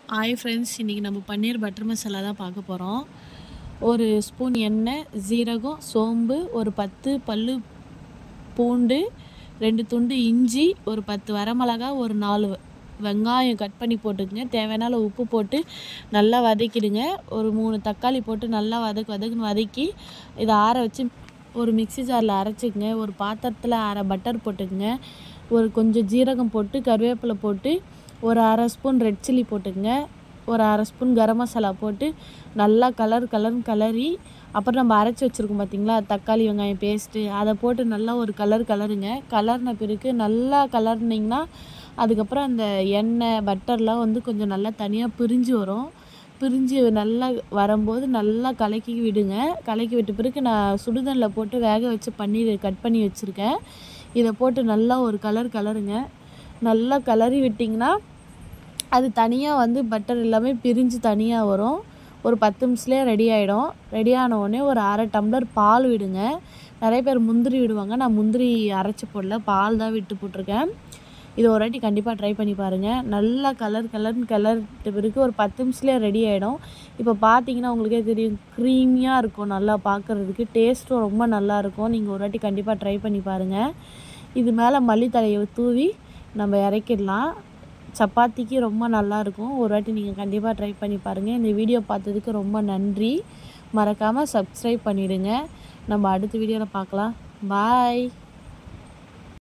hi friends இன்றைக்கி நம்ம பன்னீர் butter masala தான் பார்க்க போகிறோம் ஒரு ஸ்பூன் எண்ணெய் ஜீரகம் சோம்பு ஒரு பத்து பல்லு பூண்டு ரெண்டு துண்டு இஞ்சி ஒரு பத்து வரமிளகா ஒரு நாலு வெங்காயம் கட் பண்ணி போட்டுக்கங்க தேவையான உப்பு போட்டு நல்லா வதக்கிடுங்க ஒரு மூணு தக்காளி போட்டு நல்லா வதக்கு வதக்குன்னு வதக்கி இதை ஆற வச்சு ஒரு மிக்ஸி ஜாரில் அரைச்சிக்கங்க ஒரு பாத்திரத்தில் அரை பட்டர் போட்டுக்கங்க ஒரு கொஞ்சம் ஜீரகம் போட்டு கருவேப்பிலை போட்டு ஒரு அரை ஸ்பூன் ரெட் சில்லி போட்டுக்கங்க ஒரு அரை ஸ்பூன் கரம் மசாலா போட்டு நல்லா கலர் கலர்னு கலரி அப்புறம் நம்ம அரைச்சி வச்சுருக்கோம் பார்த்தீங்களா தக்காளி வெங்காயம் பேஸ்ட்டு அதை போட்டு நல்லா ஒரு கலர் கலருங்க கலர்ன பிறகு நல்லா கலர்னிங்கன்னா அதுக்கப்புறம் அந்த எண்ணெய் பட்டர்லாம் வந்து கொஞ்சம் நல்லா தனியாக பிரிஞ்சு வரும் பிரிஞ்சு நல்லா வரும்போது நல்லா கலக்கி விடுங்க கலக்கி விட்ட பிறகு நான் சுடுதண்ணில் போட்டு வேக வச்சு பன்னீர் கட் பண்ணி வச்சுருக்கேன் இதை போட்டு நல்லா ஒரு கலர் கலருங்க நல்லா கலரி விட்டிங்கன்னா அது தனியாக வந்து பட்டர் எல்லாமே பிரிஞ்சு தனியாக வரும் ஒரு பத்து நிமிஷத்துலேயே ரெடி ஆகிடும் ரெடி ஆன உடனே ஒரு அரை டம்ளர் பால் விடுங்க நிறைய பேர் முந்திரி விடுவாங்க நான் முந்திரி அரைச்சி போடல பால் தான் விட்டு போட்டிருக்கேன் இது ஒரு வாட்டி கண்டிப்பாக ட்ரை பண்ணி பாருங்கள் நல்லா கலர் கலர்னு கலர்ட்டு பிறகு ஒரு பத்து நிமிஷத்துலேயே ரெடி ஆகிடும் இப்போ பார்த்தீங்கன்னா உங்களுக்கே தெரியும் க்ரீமியாக இருக்கும் நல்லா பார்க்குறதுக்கு டேஸ்ட்டும் ரொம்ப நல்லாயிருக்கும் நீங்கள் ஒரு வாட்டி கண்டிப்பாக ட்ரை பண்ணி பாருங்கள் இது மேலே மல்லித்தலையை தூவி நம்ம இறக்கிடலாம் சப்பாத்திக்கு ரொம்ப நல்லாயிருக்கும் ஒரு வாட்டி நீங்கள் கண்டிப்பாக ட்ரை பண்ணி பாருங்கள் இந்த வீடியோ பார்த்ததுக்கு ரொம்ப நன்றி மறக்காமல் சப்ஸ்கிரைப் பண்ணிவிடுங்க நம்ம அடுத்த வீடியோவில் பார்க்கலாம் பாய்